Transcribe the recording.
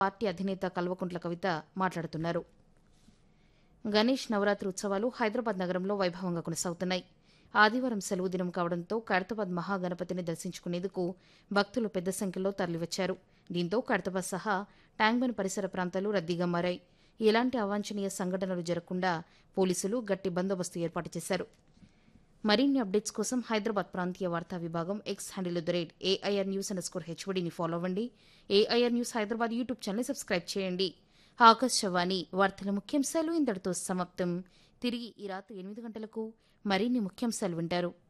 party అధినేత కల్వకుంట్ల కవిత మాట్లాడుతున్నారు గణేష్ నవరాత్రి ఉత్సవాలు హైదరాబాద్ నగరంలో వైభవంగా కొనసాగుతున్నాయి ఆదివారం సెలవు దినం కావడంతో ఖైరతాబాద్ మహాగణపతిని దర్శించుకునేందుకు భక్తులు పెద్ద సంఖ్యలో తరలివచ్చారు దీంతో ఖైరతాబాద్ సహా ట్యాంక్బండ్ పరిసర ప్రాంతాలు రద్దీగా మారాయి ఎలాంటి అవాంఛనీయ సంఘటనలు జరగకుండా పోలీసులు గట్టి బందోబస్తు ఏర్పాటు చేశారు మరిన్ని అప్డేట్స్ కోసం హైదరాబాద్ ప్రాంతీయ వార్తా విభాగం X handle the rate A I R news underscore హెచ్వడిని ఫాలో అవ్వండి A I R news Hyderabad YouTube channel subscribe చేయండి ఆకాశవాణి వార్తల ముఖ్యాంశాలు ఇంతటితో సమాప్తం తిరిగి ఈ రాత్రి ఎనిమిది గంటలకు మరిన్ని ముఖ్యాంశాలు వింటారు